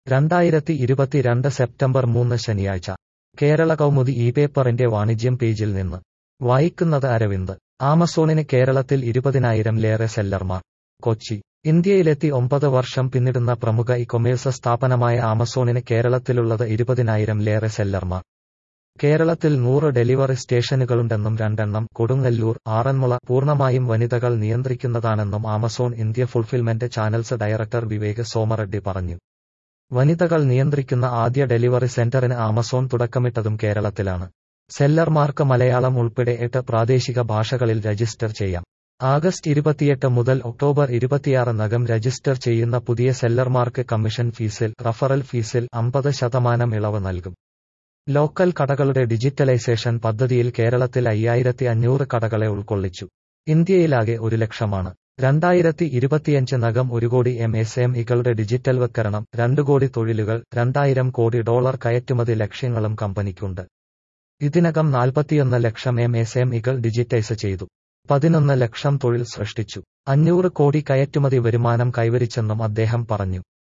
രണ്ടായിരത്തി ഇരുപത്തിരണ്ട് സെപ്റ്റംബർ മൂന്ന് ശനിയാഴ്ച കേരള കൗമുദി ഇ പേപ്പറിന്റെ വാണിജ്യം പേജിൽ നിന്ന് വായിക്കുന്നത് അരവിന്ദ് ആമസോണിന് കേരളത്തിൽ ഇരുപതിനായിരം ലേറെ സെല്ലർമാർ കൊച്ചി ഇന്ത്യയിലെത്തി ഒമ്പത് വർഷം പിന്നിടുന്ന പ്രമുഖ ഇ കൊമേഴ്സ് സ്ഥാപനമായ ആമസോണിന് കേരളത്തിലുള്ളത് ഇരുപതിനായിരം ലേറെ സെല്ലർമാർ കേരളത്തിൽ നൂറ് ഡെലിവറി സ്റ്റേഷനുകളുണ്ടെന്നും രണ്ടെണ്ണം കൊടുങ്ങല്ലൂർ ആറന്മുള പൂർണ്ണമായും വനിതകൾ നിയന്ത്രിക്കുന്നതാണെന്നും Amazon India fulfilment channels director Vivek Somareddy പറഞ്ഞു വനിതകൾ നിയന്ത്രിക്കുന്ന ആദ്യ ഡെലിവറി സെന്ററിന് ആമസോൺ തുടക്കമിട്ടതും കേരളത്തിലാണ് സെല്ലർമാർക്ക് മലയാളം ഉൾപ്പെടെ എട്ട് പ്രാദേശിക ഭാഷകളിൽ രജിസ്റ്റർ ചെയ്യാം ആഗസ്റ്റ് ഇരുപത്തിയെട്ട് മുതൽ ഒക്ടോബർ ഇരുപത്തിയാറിനകം രജിസ്റ്റർ ചെയ്യുന്ന പുതിയ സെല്ലർമാർക്ക് കമ്മീഷൻ ഫീസിൽ റഫറൽ ഫീസിൽ അമ്പത് ശതമാനം ഇളവ് നൽകും ലോക്കൽ കടകളുടെ ഡിജിറ്റലൈസേഷൻ പദ്ധതിയിൽ കേരളത്തിൽ അയ്യായിരത്തി അഞ്ഞൂറ് കടകളെ ഉൾക്കൊള്ളിച്ചു ഇന്ത്യയിലാകെ ഒരു ലക്ഷമാണ് രണ്ടായിരത്തി ഇരുപത്തിയഞ്ച് നകം ഒരു കോടി എം എസ് എം ഇകളുടെ ഡിജിറ്റൽവൽക്കരണം രണ്ടു കോടി തൊഴിലുകൾ രണ്ടായിരം കോടി ഡോളർ കയറ്റുമതി ലക്ഷ്യങ്ങളും കമ്പനിക്കുണ്ട് ഇതിനകം നാൽപ്പത്തിയൊന്ന് ലക്ഷം എം എസ് എം ഇകൾ ഡിജിറ്റൈസ് ചെയ്തു പതിനൊന്ന് ലക്ഷം തൊഴിൽ സൃഷ്ടിച്ചു അഞ്ഞൂറ് കോടി കയറ്റുമതി വരുമാനം കൈവരിച്ചെന്നും അദ്ദേഹം പറഞ്ഞു